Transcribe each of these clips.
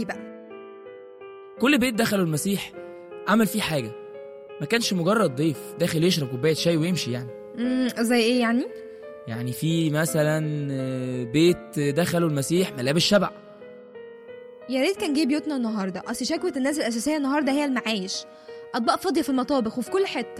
قولي بقى كل بيت دخله المسيح عمل فيه حاجة ما كانش مجرد ضيف داخل يشرب كوباية شاي ويمشي يعني مم، زي ايه يعني يعني في مثلا آه، بيت دخله المسيح ملابس شبع يا ريت كان جه بيوتنا النهارده اصل شكوى الناس الاساسيه النهارده هي المعايش اطباق فاضيه في المطابخ وفي كل حته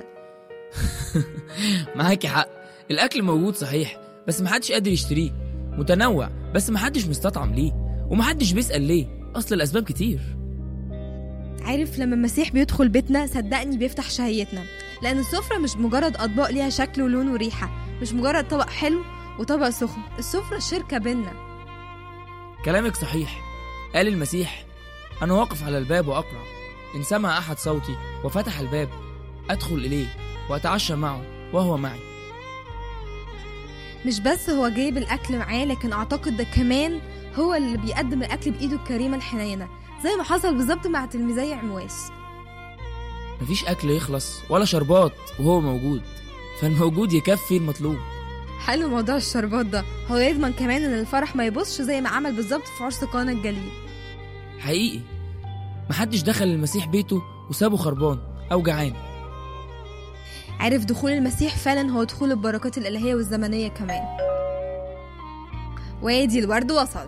معاكي حق الأكل موجود صحيح بس محدش قادر يشتريه متنوع بس محدش مستطعم ليه ومحدش بيسأل ليه أصل الأسباب كتير عارف لما المسيح بيدخل بيتنا صدقني بيفتح شهيتنا لان السفره مش مجرد اطباق ليها شكل ولون وريحه مش مجرد طبق حلو وطبق سخن السفره شركه بينا كلامك صحيح قال المسيح أنا واقف على الباب وأقرع إن سمع أحد صوتي وفتح الباب أدخل إليه وأتعشى معه وهو معي مش بس هو جايب الاكل معاه لكن اعتقد ده كمان هو اللي بيقدم الاكل بايده الكريمه الحنينه زي ما حصل بالظبط مع تلميذي عمواس مفيش أكل يخلص ولا شربات وهو موجود فالموجود يكفي المطلوب حلو موضوع الشربات ده هو يضمن كمان ان الفرح ما يبصش زي ما عمل بالظبط في عرس قانا الجليل حقيقي محدش دخل المسيح بيته وسابه خربان أو جعان عارف دخول المسيح فعلا هو دخول البركات الإلهية والزمنية كمان وادي الورد وصل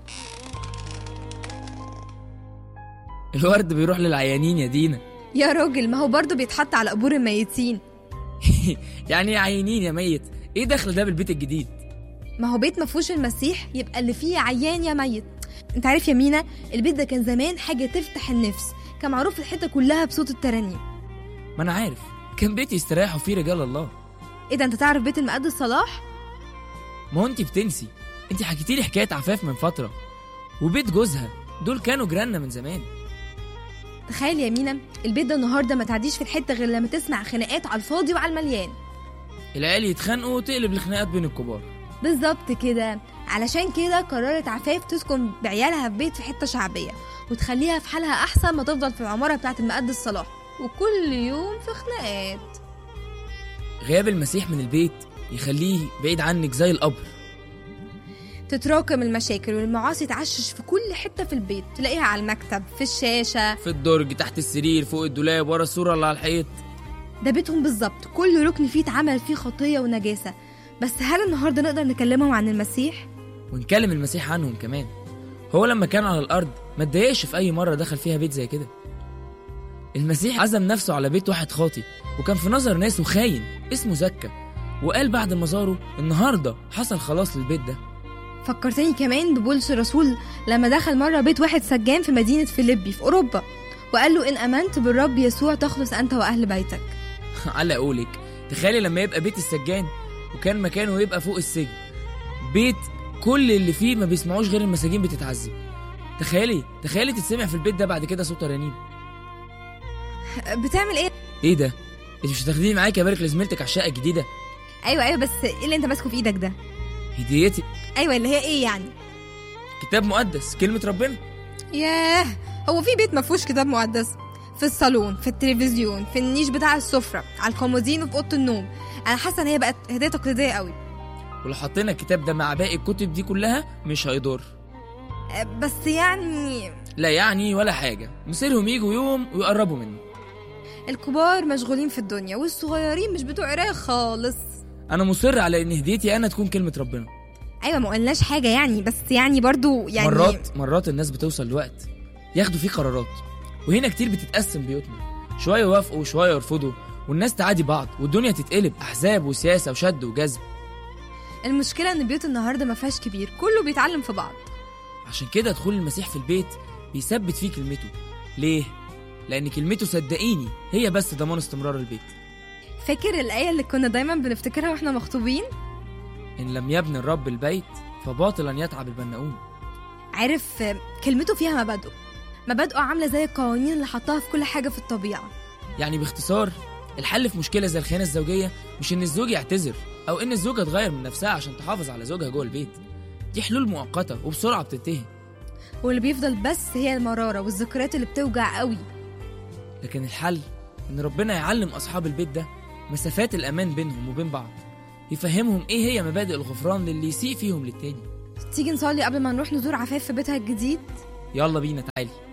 الورد بيروح للعيانين يا دينا يا راجل ما هو برضه بيتحط على قبور الميتين يعني ايه عيانين يا ميت ايه دخل ده بالبيت الجديد ما هو بيت ما فيهوش المسيح يبقى اللي فيه عيان يا ميت انت عارف يا مينا البيت ده كان زمان حاجة تفتح النفس كان معروف في الحتة كلها بصوت الترانيم ما انا عارف كان بيت يستريحوا فيه رجال الله ايه ده انت تعرف بيت المقدس صلاح ما هو انت بتنسي انت حكيتي لي حكايه عفاف من فتره وبيت جوزها دول كانوا جيراننا من زمان تخيل يا مينا البيت ده النهارده ما تعديش في الحتة غير لما تسمع خناقات على الفاضي وعلى المليان العيال يتخانقوا وتقلب الخناقات بين الكبار بالظبط كده علشان كده قررت عفاف تسكن بعيالها في بيت في حته شعبيه وتخليها في حالها احسن ما تفضل في العماره بتاعه المقدس صلاح وكل يوم في خناقات غياب المسيح من البيت يخليه بعيد عنك زي القبر تتراكم المشاكل والمعاصي تعشش في كل حته في البيت تلاقيها على المكتب في الشاشه في الدرج تحت السرير فوق الدولاب ورا الصوره اللي على الحيط ده بيتهم بالظبط كل ركن فيه اتعمل فيه خطيه ونجاسه بس هل النهارده نقدر نكلمهم عن المسيح ونكلم المسيح عنهم كمان هو لما كان على الارض ما اتضايقش في اي مره دخل فيها بيت زي كده المسيح عزم نفسه على بيت واحد خاطي وكان في نظر ناسه خاين اسمه زكا وقال بعد ما زاره النهارده حصل خلاص للبيت ده فكرتني كمان ببولس الرسول لما دخل مرة بيت واحد سجان في مدينة فيليبي في أوروبا وقال له إن آمنت بالرب يسوع تخلص أنت وأهل بيتك على قولك تخيلي لما يبقى بيت السجان وكان مكانه يبقى فوق السجن بيت كل اللي فيه ما بيسمعوش غير المساجين بتتعذب تخيلي تخيلي تتسمع في البيت ده بعد كده صوت رنين بتعمل إيه؟ ايه ده انت مش هتاخديني معاكي ابارك لزميلتك على الشقه الجديده أيوة أيوة بس إيه اللي أنت ماسكه في إيدك ده؟ هديتي أيوة اللي هي إيه يعني؟ كتاب مقدس كلمه ربنا ياه هو في بيت ما فيهوش كتاب مقدس في الصالون في التلفزيون في النيش بتاع السفرة على الكومودين وفي أوضة النوم أنا حاسة إن هي بقت هدية تقليدية قوي ولو حطينا الكتاب ده مع باقي الكتب دي كلها مش هيضر أه، بس يعني لا يعني ولا حاجه مصيرهم يجوا يوم ويقربوا منه الكبار مشغولين في الدنيا والصغيرين مش بتوع قراية خالص انا مصر على ان هديتي انا تكون كلمه ربنا ايوه ما قلناش حاجه يعني بس يعني برضو يعني مرات مرات الناس بتوصل لوقت ياخدوا فيه قرارات وهنا كتير بتتقسم بيوتنا شويه يوافقوا وشويه يرفضوا والناس تعادي بعض والدنيا تتقلب احزاب وسياسه وشد وجذب المشكله ان بيوت النهارده ما فيهاش كبير كله بيتعلم في بعض عشان كده دخول المسيح في البيت بيثبت فيه كلمته ليه لان كلمته صدقيني هي بس ضمان استمرار البيت فاكر الايه اللي كنا دايما بنفتكرها واحنا مخطوبين ان لم يبني الرب البيت فباطلا يتعب البناؤون عارف آه، كلمته فيها مبادئه مبادئه عامله زي القوانين اللي حطها في كل حاجه في الطبيعه يعني باختصار الحل في مشكله زي الخيانه الزوجيه مش ان الزوج يعتذر او ان الزوجه تغير من نفسها عشان تحافظ على زوجها جوه البيت دي حلول مؤقته وبسرعه بتنتهي واللي بيفضل بس هي المراره والذكريات اللي بتوجع قوي لكن الحل ان ربنا يعلم اصحاب البيت ده مسافات الامان بينهم وبين بعض يفهمهم ايه هي مبادئ الغفران للي يسيء فيهم للتاني تيجي نصلي قبل ما نروح نزور عفاف في بيتها الجديد يلا بينا تعالي